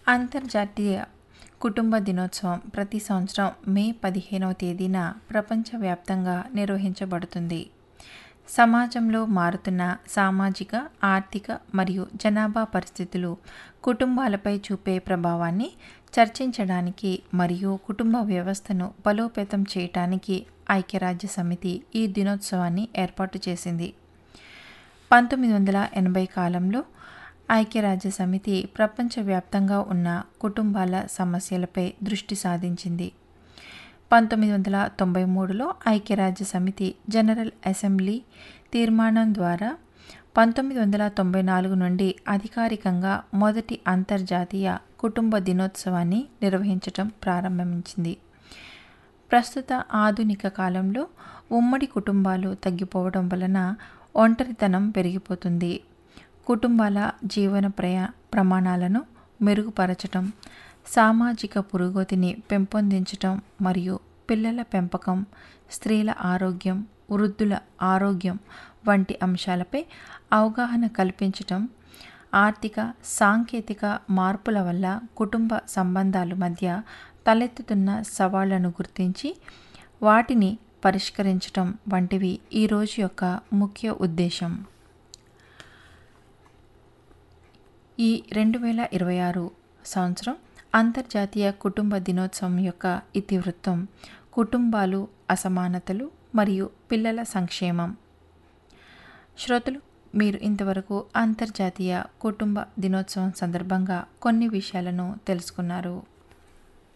అంతర్జాతీయ కుటుంబ దినోత్సవం ప్రతి సంవత్సరం మే పదిహేనవ తేదీన ప్రపంచవ్యాప్తంగా నిర్వహించబడుతుంది సమాజంలో మారుతున్న సామాజిక ఆర్థిక మరియు జనాభా పరిస్థితులు కుటుంబాలపై చూపే ప్రభావాన్ని చర్చించడానికి మరియు కుటుంబ వ్యవస్థను బలోపేతం చేయడానికి ఐక్యరాజ్య సమితి ఈ దినోత్సవాన్ని ఏర్పాటు చేసింది పంతొమ్మిది వందల ఎనభై కాలంలో ఐక్యరాజ్య సమితి ప్రపంచవ్యాప్తంగా ఉన్న కుటుంబాల సమస్యలపై దృష్టి సాధించింది పంతొమ్మిది వందల తొంభై మూడులో ఐక్యరాజ్య సమితి జనరల్ అసెంబ్లీ తీర్మానం ద్వారా పంతొమ్మిది వందల తొంభై నాలుగు నుండి అధికారికంగా మొదటి అంతర్జాతీయ కుటుంబ దినోత్సవాన్ని నిర్వహించటం ప్రారంభించింది ప్రస్తుత ఆధునిక కాలంలో ఉమ్మడి కుటుంబాలు తగ్గిపోవడం వలన ఒంటరితనం పెరిగిపోతుంది కుటుంబాల జీవన ప్రయా ప్రమాణాలను మెరుగుపరచటం సామాజిక పురోగతిని పెంపొందించటం మరియు పిల్లల పెంపకం స్త్రీల ఆరోగ్యం వృద్ధుల ఆరోగ్యం వంటి అంశాలపై అవగాహన కల్పించటం ఆర్థిక సాంకేతిక మార్పుల వల్ల కుటుంబ సంబంధాల మధ్య తలెత్తుతున్న సవాళ్లను గుర్తించి వాటిని పరిష్కరించటం వంటివి ఈ రోజు యొక్క ముఖ్య ఉద్దేశం ఈ రెండు వేల ఇరవై ఆరు సంవత్సరం అంతర్జాతీయ కుటుంబ దినోత్సవం యొక్క ఇతివృత్తం కుటుంబాలు అసమానతలు మరియు పిల్లల సంక్షేమం శ్రోతలు మీరు ఇంతవరకు అంతర్జాతీయ కుటుంబ దినోత్సవం సందర్భంగా కొన్ని విషయాలను తెలుసుకున్నారు